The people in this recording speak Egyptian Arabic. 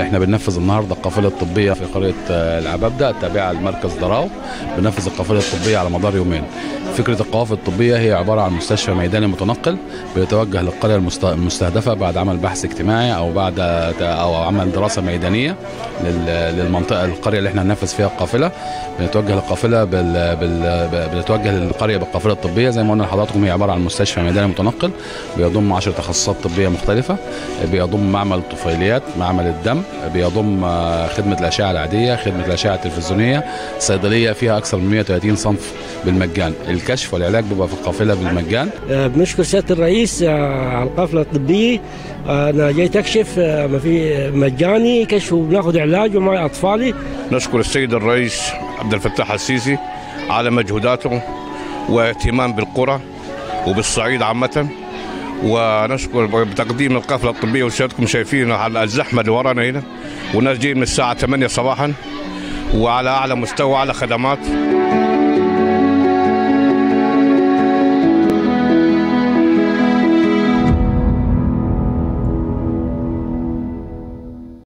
احنا بننفذ النهارده القافله الطبيه في قريه آه، العبابده التابعه لمركز ضراو بننفذ القافله الطبيه على مدار يومين فكره القوافل الطبيه هي عباره عن مستشفى ميداني متنقل بيتوجه للقريه المست- المستهدفه بعد عمل بحث اجتماعي او بعد او عمل دراسه ميدانيه لل- للمنطقه القريه اللي احنا هننفذ فيها القافله بنتوجه للقافله بال... بال... بنتوجه للقريه بالقافله الطبيه زي ما قلنا لحضراتكم هي عباره عن مستشفى ميداني متنقل بيضم 10 تخصصات طبيه مختلفه بيضم معمل الطفيليات معمل الدم بيضم آه، خدمه الاشعه العاديه خدمه الاشعه التلفزيونيه صيدليه فيها اكثر من 130 صنف بالمجان الكشف والعلاج بيبقى في القافله بالمجان آه، بنشكر سياده الرئيس آه، على القافله الطبيه آه، انا جيت اكشف آه، ما في مجاني كشف وبناخذ علاج ومعي اطفالي نشكر السيد الرئيس عبد الفتاح السيسي على مجهوداته واهتمام بالقرى وبالصعيد عامة ونشكر بتقديم القافلة الطبية وسيادتكم شايفين على الزحمة اللي ورانا هنا والناس جايين من الساعة 8 صباحا وعلى أعلى مستوى على خدمات